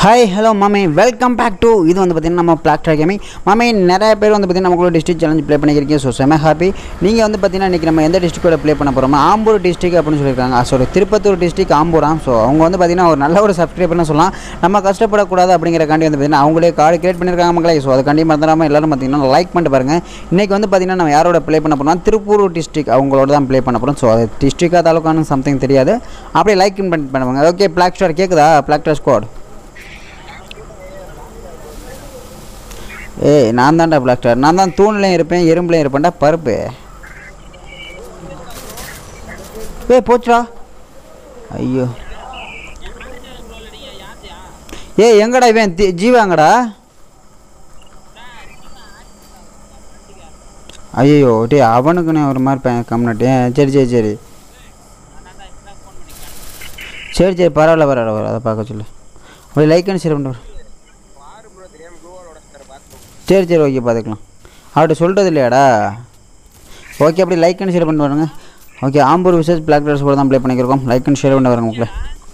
Hi hello மாமே welcome back to இது வந்து பார்த்திங்கன்னா நம்ம பிளாக்டர் கேமிங் மாமே நிறைய பேர் வந்து பார்த்திங்கன்னா நமக்குள்ள டிஸ்ட்ரிக் சேலஞ்ச் ப்ளே பண்ணியிருக்கீங்க ஸோ செம ஹாப்பி நீங்கள் வந்து பார்த்திங்கன்னா இன்றைக்கி நம்ம எந்த டிஸ்ட்ரிக்டோட ப்ளே பண்ண போகிறோமோ ஆம்பூர் டிஸ்ட்ரிக் அப்படின்னு சொல்லியிருக்காங்க ஸோ திருப்பத்தூர் டிஸ்ட்ரிக் ஆம்பூராம் ஸோ அவங்க வந்து பார்த்திங்கன்னா ஒரு நல்ல ஒரு சப்ஸ்கிரைபர்னு சொல்லலாம் நம்ம கஷ்டப்படக்கூடாது அப்படிங்கிறக்காண்டி வந்து பார்த்திங்கன்னா அவங்களே கார்டு கிரியேட் பண்ணியிருக்காங்க மக்களே ஸோ அதுக்காண்டி மறந்துடாமல் எல்லாரும் பார்த்திங்கன்னா லைக் பண்ணிட்டு பாருங்கள் இன்றைக்கி வந்து பார்த்திங்கன்னா நம்ம யாரோட ப்ளே பண்ண போகிறோம் திருப்பூர் டிஸ்ட்ரிக் அவங்களோட தான் ப்ளே பண்ண போகிறோம் ஸோ அது டிஸ்ட்ரிக்டாக தாலுக்கானு சம்திங் தெரியாது அப்படியே லைக் பண்ணி பண்ணுவாங்க ஓகே பிளாக் ஸ்டார் கேட்குதா பிளாக் ஸ்டார் ஸ்குவாட் ஏய் நான் தான்டா பிளாக் ஸ்டார் நான் தான் தூண்லையும் இருப்பேன் எறும்புலையும் இருப்பேன்டா பருப்பு ஏய் போச்சுடா ஐயோ ஏய் எங்கடா இவன் தி- ஜீவாங்கடா ஐயோ டே அவனுக்குன்னு ஒரு மாதிரி பையன் கம்னட்டு சரி சரி சரி சரி சரி பரவாயில்ல பரவாயில்ல பரவாயில்ல அதை பார்க்க சொல்லு ஒரு லைக் அண்ட் ஷேர் பண்ணுறேன் சரி சரி ஓகே பார்த்துக்கலாம் அவர்கிட்ட சொல்கிறது இல்லையாடா ஓகே அப்படி லைக் அண்ட் ஷேர் பண்ணிட்டு வரங்க okay Ambur versus black dress கூட தான் ப்ளே பண்ணிக்கிறோம் லைக் அண்ட் ஷேர் பண்ணி வரங்க உங்களை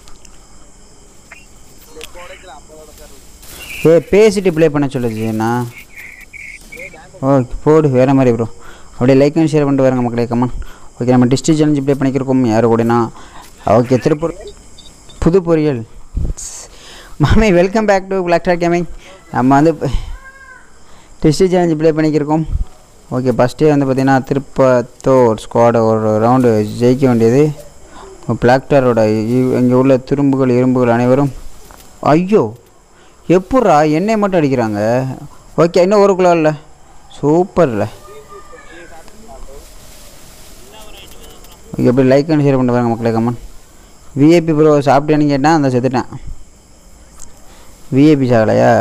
ஏ பேசிட்டு ப்ளே பண்ண சொல்லுச்சுண்ணா ஓகே போடு வேறு மாதிரி ப்ரோ அப்படியே லைக் அண்ட் ஷேர் பண்ணிட்டு வரங்க மக்களே கம்மன் ஓகே நம்ம டிஸ்ட்ரிக் சேலஞ்சு ப்ளே பண்ணிக்கிறோம் யார் கூடனா ஓகே திருப்பூர் புது பொரியல் மாமி welcome back to black dog gaming நம்ம வந்து டிஸ்ட்ரிக் சேலஞ்சு ப்ளே பண்ணிக்கிருக்கோம் ஓகே ஃபஸ்ட்டே வந்து பார்த்திங்கன்னா திருப்பத்தூர் ஸ்குவாடை ஒரு ரவுண்டு ஜெயிக்க வேண்டியது பிளாக்டரோட இங்கே உள்ள துரும்புகள் இரும்புகள் அனைவரும் ஐயோ எப்பட்றா என்னை மட்டும் அடிக்கிறாங்க ஓகே இன்னும் ஒரு கிலோ இல்லை சூப்பர்ல ஓகே எப்படி லைக் அண்ட் ஷேர் பண்ணிட்டு பாருங்க மக்களே கம்மன் விஐபி ப்ரோ சாப்பிட்டேன்னு கேட்டேன் அந்த செத்துட்டேன் விஐபி சாகலையா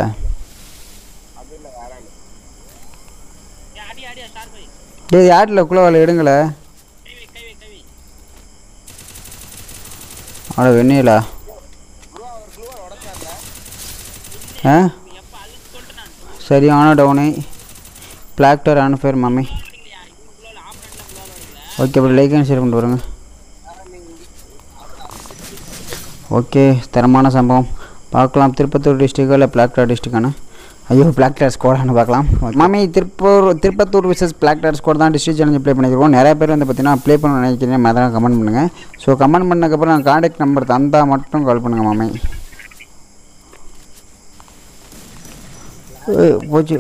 டேய் யாட்டில் குள்ளவாள் எடுங்கள அட வெண்ணிலா ஆ சரியான டவுனு பிளாக்டர் அனுஃபேர் மாமி ஓகே அப்படி லைக் அண்ட் ஷேர் பண்ணிட்டு வருங்க ஓகே தரமான சம்பவம் பார்க்கலாம் திருப்பத்தூர் டிஸ்ட்ரிக்டோ இல்லை பிளாக்டார் டிஸ்ட்ரிக்டானு ஐயோ பிளாக்டார் ஸ்கோடானு பார்க்கலாம் மாமி Tiruppur Tirupattur versus black star score தான் டிஸ்ட்ரிக் சேலஞ்சு ப்ளே பண்ணியிருக்கோம் நிறைய பேர் வந்து பார்த்தீங்கன்னா ப்ளே பண்ண நினைக்கிறேன் மறந்துடாம கமெண்ட் பண்ணுங்கள் ஸோ கமெண்ட் பண்ணதுக்கப்புறம் நான் காண்டாக்ட் நம்பர் தந்தால் மட்டும் கால் பண்ணுங்கள் மாமி ஏய், போச்சு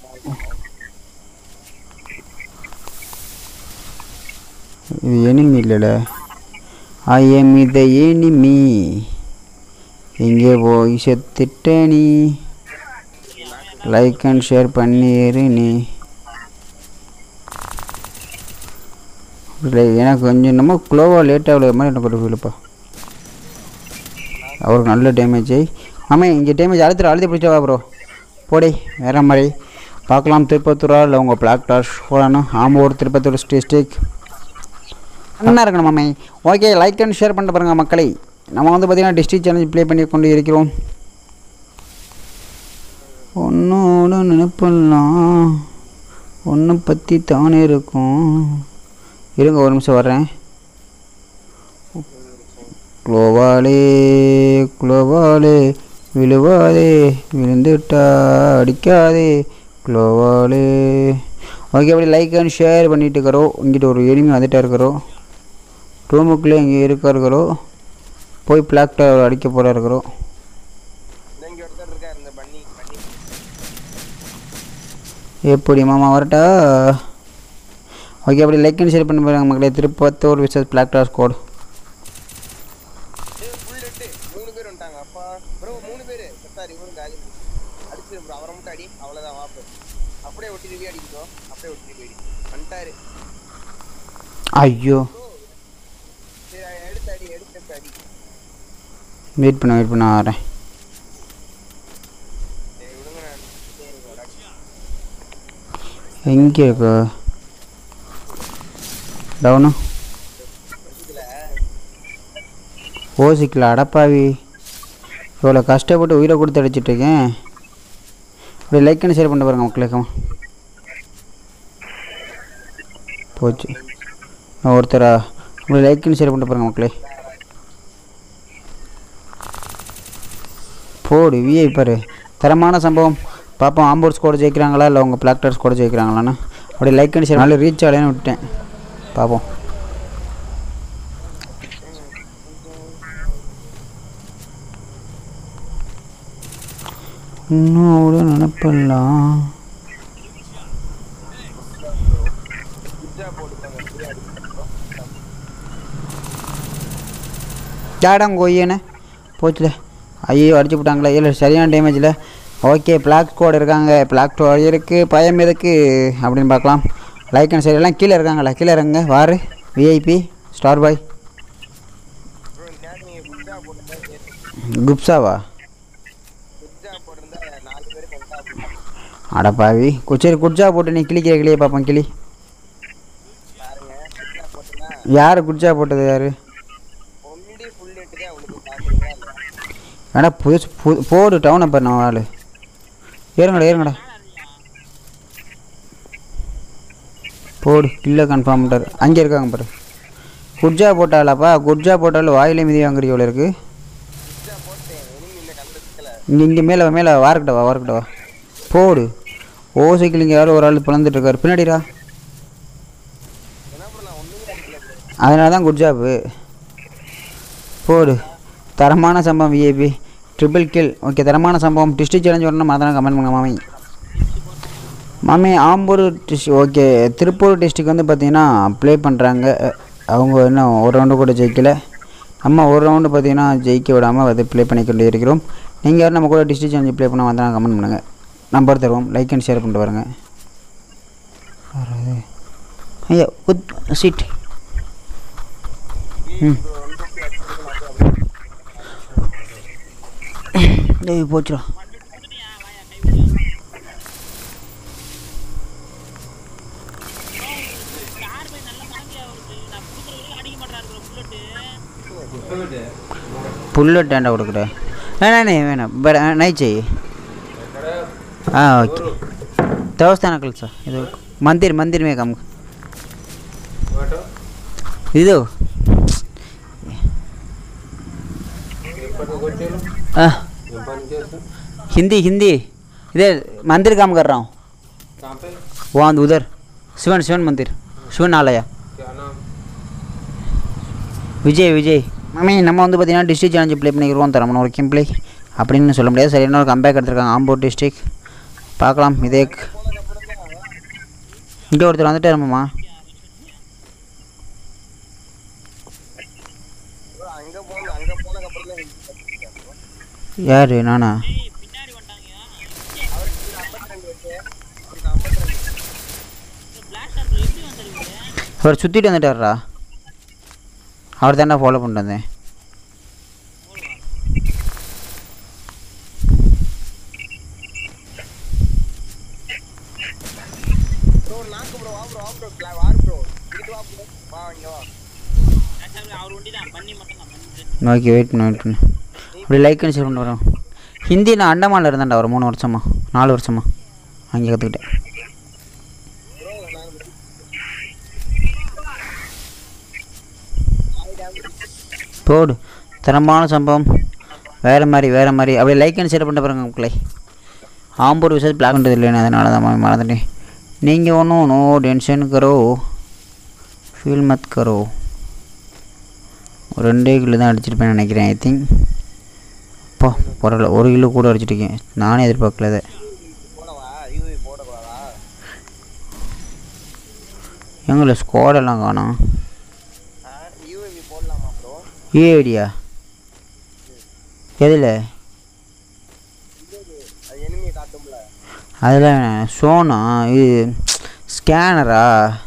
இது எனிமி இல்லைல்ல ஐ எம் இத எனிமி எங்கே போய் செத்துட்ட நீ லைக் அண்ட் ஷேர் பண்ணிடு நீ இல்லை, எனக்கு கொஞ்சம் என்னமோ க்ளோவாக லேட்டாக உள்ள மாதிரி எனக்கு ஒரு ஃபீலுப்பா அவருக்கு நல்ல டேமேஜ் ஆமாம் இங்கே டேமேஜ் அழுத்து அழுத்தி பிடிச்சவா ப்ரோ போடி வேற மாதிரி பார்க்கலாம் திருப்பத்தூரா இல்லை உங்கள் பிளாக் டாஷ் போடணும் ஆம்பூர் திருப்பத்தூர் டிஸ்ட்ரிக் நல்லா இருக்கணும் மாமே ஓகே லைக் அண்ட் ஷேர் பண்ணிட்டு பாருங்க மக்களை நம்ம வந்து பார்த்திங்கன்னா டிஸ்ட்ரிக் சேலஞ்ச் ப்ளே பண்ணி கொண்டு இருக்கிறோம் ஒன்னோட நினைப்பெல்லாம் ஒன்றை பற்றி தானே இருக்கும் இருங்க ஒரு நிமிஷம் வர்றேன் குளோவாலே குளோவாலே விழுவாதே விழுந்துட்டா அடிக்காதே குளோவாலே ஓகே அப்படி லைக் அண்ட் ஷேர் பண்ணிட்டு இருக்கிறோம் இங்கிட்ட ஒரு எனிமி வந்துட்டா இருக்கிறோம் ரூமுக்குள்ளே இங்கே இருக்க இருக்கிறோம் போய் பிளாக் டவர் அடிக்க போகிற இருக்கிறோம் இங்க ஒருத்தர் இருக்காரு இந்த பண்ணி பண்ணி எப்படி மாமா வரட்டா ஓகே அப்படி லைக் அண்ட் ஷேர் பண்ணி பாருங்க மக்களே திருப்பத்தூர் விசஸ் பிளாக் டாஸ் கோட் ஏய் ஃபுல் ஹெட் மூணு பேர் வந்துட்டாங்க அப்பா ப்ரோ மூணு பேர் செத்தார் இவரும் காலி அடிச்சிரு ப்ரோ அவரை மட்டும் அடி அவ்வளவுதான் வாப்பு அப்படியே ஒட்டி ரிவி அடிக்கோ அப்படியே ஒட்டி போயிடு வந்துட்டாரு ஐயோ சரி எடுத்து அடி எடுத்து அடி வெயிட் பண்ண வெயிட் பண்ண வரேன் சரி விடுங்க நான் சரி bro, அடி. எங்கே இருக்கு டவுனு இதுல ஓசிக்கல அடப்பாவி இவ்வளோ கஷ்டப்பட்டு உயிரை கொடுத்து அடிச்சிட்டு இருக்கேன் இப்படி லைக் அண்ட் ஷேர் பண்ண பாருங்க மக்களுக்கு போச்சு நான் ஒருத்தரா இப்படி லைக் அண்ட் ஷேர் பண்ண பாருங்க மக்களே போடு விஐ பாரு தரமான சம்பவம் பார்ப்போம் ஆம்பூர் ஸ்கோர் ஜெயிக்கிறாங்களா இல்லை உங்கள் பிளாக்டர் ஸ்கோர் ஜெயிக்கிறாங்களான்னு அப்படியே லைக் அடிச்சு நல்ல ரீச் ஆகலைன்னு விட்டேன் பார்ப்போம் இன்னோட நினப்பெல்லாம் பிஜ்ஜா போட்டுட்டாங்க ஃப்ரீயா ஜாடம் கொய்யனே போச்சுல ஐயோ அடிச்சு விட்டாங்களே இல்லை சரியான டேமேஜில் ஓகே பிளாக் ஸ்குவாட் இருக்காங்க பிளாக் ஸ்குவாட் இருக்குது பயம் எதுக்கு அப்படின்னு பார்க்கலாம் லைக் அண்ட் சரி எல்லாம் கீழே இருக்காங்களா கீழே இருங்க வாரு விஐபி ஸ்டார் பாய் ப்ரோ இந்த நீங்க பிஜ்ஜா போட்டுருந்தா கேட்டு குப்ஸாவா பிஜ்ஜா போட்டிருந்தா நாலு பேர் கொண்டா அடப்பாவி சரி குட்ஜா போட்டு நீ கிளிக்கிற கிளியே பார்ப்போம் கிளி பாருங்க பிஜ்ஜா போட்டுனா யார் குட்ஜா போட்டது யார் ஒன்லி ஃபுல் நெட்டு தான் அவளுக்கு பாக்குறீங்களா இல்லையா வேணா புதுசு பு போடு டவுனை பாரு நம்ம ஆள் ஏறுங்கடா ஏறுங்கடா போடு இல்லை கன்ஃபார்ம் பண்ணிட்டார் அங்கே இருக்காங்க பாரு குட்ஜா போட்டாலாப்பா குட்ஜா போட்டாலும் வாயிலே மிதி வாங்குறீ எவ்வளோ இருக்குது பிஜ்ஜா போட்டேன் இனிமே இந்த கண்டத்துல இங்கே இங்கே மேலே மேலே வாரக்கிட்ட வா வாரக்கிட்ட வா போடு ஓசைக்கில் இங்கே யாரோ ஒரு ஆள் பிளந்துட்டு இருக்காரு பின்னாடிடா என்ன ப்ரோ நான் ஒண்ணுமே அடிக்கல bro. அதனால தான் குட் ஜாப்பு போடு தரமான சம்பவம் விஏபி ட்ரிபிள் கில் ஓகே தரமான சம்பவம் டிஸ்ட்ரிக் சேலஞ்ச் வரணும் மறந்தாலும் கமெண்ட் பண்ணுங்க மாமி மாமி Ambur district okay Tiruppur district வந்து பார்த்தீங்கன்னா ப்ளே பண்ணுறாங்க அவங்க இன்னும் ஒரு ரவுண்டு கூட ஜெயிக்கல நம்ம ஒரு ரவுண்டு பார்த்தீங்கன்னா ஜெயிக்க விடாமல் வந்து ப்ளே பண்ணிக்கொண்டே இருக்கிறோம் நீங்கள் யாரும் நம்ம கூட டிஸ்ட்ரிக் சேலஞ்சு ப்ளே பண்ண வந்தால் கமெண்ட் பண்ணுங்கள் நம்பர் தருவோம் லைக் அண்ட் ஷேர் பண்ணிட்டு வருங்க ஐயா குட் சீட் ம் டேய் போச்சுடா புல்லட் ஏண்டா கொடுக்குற வேணாண்ணே வேணாம் బట్ నై చెయ్యి ఓకే దేవస్థానకులు సార్ ఇది మందిర్ మందిర్ మే కమ్ ಇದು हाँ, हिंदी हिंदी इधर मंदिर काम कर रहा हूँ कहाँ पे वहाँ उधर शिवन शिवन मंदिर शिवन आलया क्या नाम விஜய் விஜய் மாமி நம்ம வந்து பார்த்தீங்கன்னா டிஸ்ட்ரிக் சேலஞ்சு ப்ளே பண்ணிக்கிறோம் தரமான ஒரு கேம் ப்ளே அப்படின்னு சொல்ல முடியாது சரியான ஒரு கம்பேக் எடுத்திருக்காங்க ஆம்பூர் டிஸ்ட்ரிக் பார்க்கலாம் இதே இங்கே ஒருத்தர் வந்துட்டே இருமாம்மா bro, அங்க போன அங்க போனதுக்கு அப்புறம் தான் எனக்கு தெரிஞ்சுச்சு bro. யார் நானா அவருக்கு இது 52 வயசு அவருக்கு 52 அவர் சுற்றிட்டு வந்துட்டாரா அவர் தானே ஃபாலோ பண்ணிட்டு வந்தேன் ப்ரோ நாக்கு ப்ரோ வா ப்ரோ வா ப்ரோ கிளா வா ப்ரோ இங்கிட்டு வா ப்ரோ வா இங்க வா ஓகே வெயிட் பண்ணு வெயிட் பண்ணு அப்படி லைக் அண்ட் ஷேர் பண்ணி வரோம் ஹிந்தி நான் அண்டமானில் இருந்தேன்டா ஒரு மூணு வருஷமா நாலு வருஷமா அங்கே கற்றுக்கிட்டேன் போடு தரமான சம்பவம் வேறு மாதிரி வேறு மாதிரி அப்படியே லைக் அண்ட் ஷேர் பண்ண பாருங்க மக்களை ஆம்பூர் விஷயத்து பிளாக் பண்ணுறது இல்லைன்னு அதனால தான் மாமி மறந்துட்டேன் நீங்கள் ஒன்றும் நோ டென்ஷன் கரோ ஃபீல் மத் கரோ ஒரு ரெண்டே கிலோ தான் அடிச்சிருப்பேன்னு நினைக்கிறேன் ஐ திங்க் அப்பா பரவாயில்ல ஒரு கிலோ கூட அடிச்சிருக்கேன் நானே எதிர்பார்க்கல இதை போடவா யூவி போடக்கூடாதா எங்களை ஸ்குவாடெல்லாம் காணோம் யூவி போடலாமா ப்ரோ ஏடியா எதில் அது எனிமியை காட்டும்ல அதில் சோனா இது ஸ்கேனரா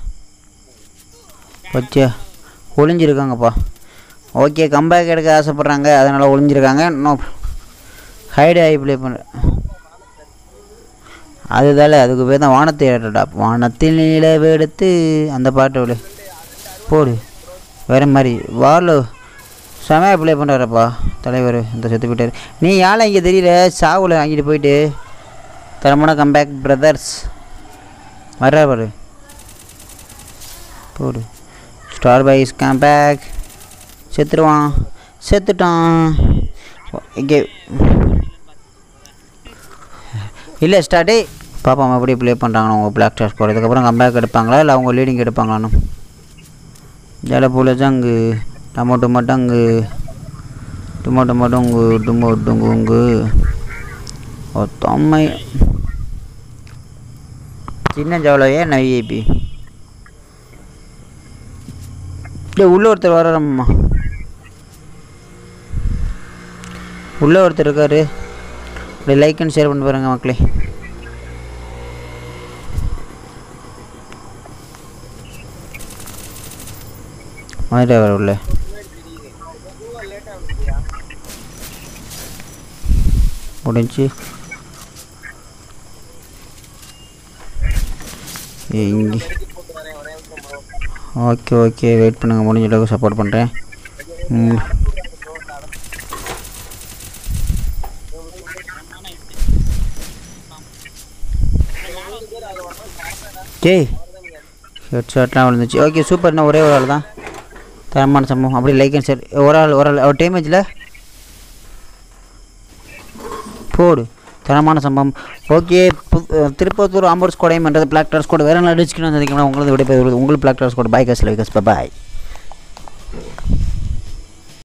பச்சா ஒளிஞ்சிருக்காங்கப்பா ஓகே கம்பேக் எடுக்க ஆசைப்பட்றாங்க அதனால் ஒளிஞ்சிருக்காங்க இன்னும் ஹைடு ஆகி ப்ளே பண்ணுறேன் அதுதால அதுக்கு பேர் தான் வானத்தை ஏறடா வானத்தில் நிலவெடுத்து அந்த பாட்டு விடு போடு வேறு மாதிரி வாரில் செமையாக ப்ளே பண்ணுறாரப்பா தலைவர் இந்த செத்து போயிட்டார் நீ யாழை இங்கே தெரியல சாவில் வாங்கிட்டு போயிட்டு தரமான கம்பேக் பிரதர்ஸ் வர்றார் பாரு போடு ஸ்டார் பைஸ் கம்பேக் செத்துருவான் செத்துட்டான் இங்கே இல்லை ஸ்டார்டே பாப்பா எப்படி ப்ளே பண்ணுறாங்கன்னு உங்கள் பிளாக் டாஸ் ஸ்கோர் இதுக்கப்புறம் கம்பேக் எடுப்பாங்களா இல்லை அவங்க லீடிங் எடுப்பாங்களான்னு ஜல பூல ஜங்கு டமோ டுமா டங்கு டுமா டுமா டொங்கு டுமோ டுங்குங்கு ஓ தொம்மை சின்ன ஜவலையே நைஏபி இல்லை உள்ள ஒருத்தர் வர்றாரம்மா உள்ள ஒருத்தர் இருக்காரு அப்படியே லைக் அண்ட் ஷேர் பண்ணி பாருங்க மக்களே மாதிரி அவர் உள்ள லேட்டா வந்துட்டியா முடிஞ்சு இங்கே போட்டு வரேன் ஒரே நிமிஷம் bro. ஓகே ஓகே வெயிட் பண்ணுங்கள் முடிஞ்ச அளவுக்கு சப்போர்ட் பண்ணுறேன் ம் ஜெய் ஹெட் ஷாட்லாம் விழுந்துச்சு ஓகே சூப்பர்ண்ணா ஒரே ஒரு ஆள் தான் தரமான சம்பவம் அப்படி லைக் அண்ட் ஷேர் ஒரு ஆள் ஒரு ஆள் அவர் டேமேஜில் போடு தரமான சம்பவம் ஓகே திருப்பத்தூர் ஆம்பூர் ஸ்கோடையும் பண்ணுறது பிளாக் டார் ஸ்கோட் வேறு நாள் அடிச்சுக்கணும் வந்ததுக்கு உங்களது விடைபெறுவது உங்கள் பிளாக் டார் ஸ்கோட் பாய் கஸ்ல விகஸ் பாய்